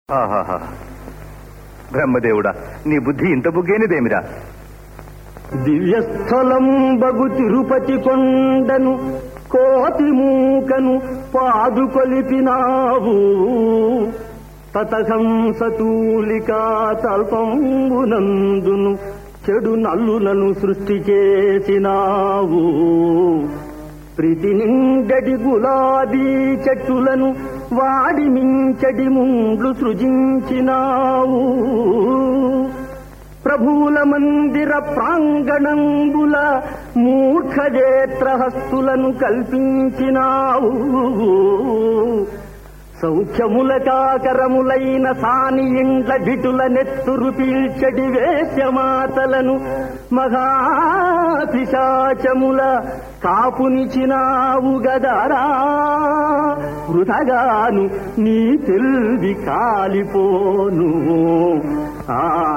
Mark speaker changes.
Speaker 1: ఆహాహా బ్రహ్మదేవుడా నీ బుద్ధి ఇంత బుగ్గేనిదేమిరా
Speaker 2: దివ్యస్థలం బగు తిరుపతి కొండను కోతి మూకను పాదుకొలిపినావు తతహంసతూలికా తల్పంబునందును చెడు నల్లులను సృష్టి చేసినావు ప్రీతి నిండడి గులాబీ చెట్టులను వాడి మించడి ముండ్లు సృజించినావు ప్రభువుల మందిర ప్రాంగణంబుల మూర్ఖజేత్రహస్తులను కల్పించినావు సౌఖ్యముల కాకరములైన సాని ఇండ్ల భిటుల నెత్తురు పీల్చడి వేశ్యమాతలను మహాపిశాచముల కాపునిచినావు గదరా వృధగాను నీ తెలివి కాలిపోను ఆ